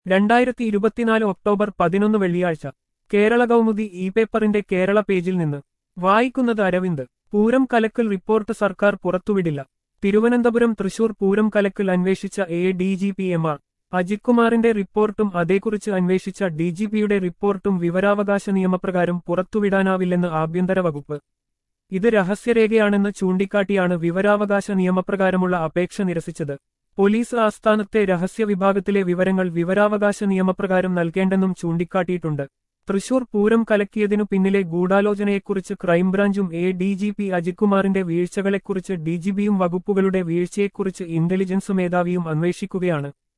രണ്ടായിരത്തി ഇരുപത്തിനാല് ഒക്ടോബർ പതിനൊന്ന് വെള്ളിയാഴ്ച കേരള കൗമുദി ഇ പേപ്പറിന്റെ കേരള പേജിൽ നിന്ന് വായിക്കുന്നത് അരവിന്ദ് പൂരം കലക്കൽ റിപ്പോർട്ട് സർക്കാർ പുറത്തുവിടില്ല തിരുവനന്തപുരം തൃശൂർ പൂരം കലക്കൽ അന്വേഷിച്ച A D G P M R Ajith കുമാറിന്റെ റിപ്പോർട്ടും അതേക്കുറിച്ച് അന്വേഷിച്ച ഡി ജി പിയുടെ റിപ്പോർട്ടും വിവരാവകാശ നിയമപ്രകാരം പുറത്തുവിടാനാവില്ലെന്ന് ആഭ്യന്തര വകുപ്പ് ഇത് രഹസ്യരേഖയാണെന്ന് ചൂണ്ടിക്കാട്ടിയാണ് വിവരാവകാശ നിയമപ്രകാരമുള്ള അപേക്ഷ നിരസിച്ചത് പോലീസ് ആസ്ഥാനത്തെ രഹസ്യ വിഭാഗത്തിലെ വിവരങ്ങൾ വിവരാവകാശ നിയമപ്രകാരം നൽകേണ്ടെന്നും ചൂണ്ടിക്കാട്ടിയിട്ടുണ്ട് തൃശൂർ പൂരം കലക്കിയതിനു പിന്നിലെ ഗൂഢാലോചനയെക്കുറിച്ച് ക്രൈംബ്രാഞ്ചും A D G P Ajith കുമാറിന്റെ വീഴ്ചകളെക്കുറിച്ച് ഡിജിപിയും വകുപ്പുകളുടെ വീഴ്ചയെക്കുറിച്ച് ഇന്റലിജൻസ് മേധാവിയും അന്വേഷിക്കുകയാണ്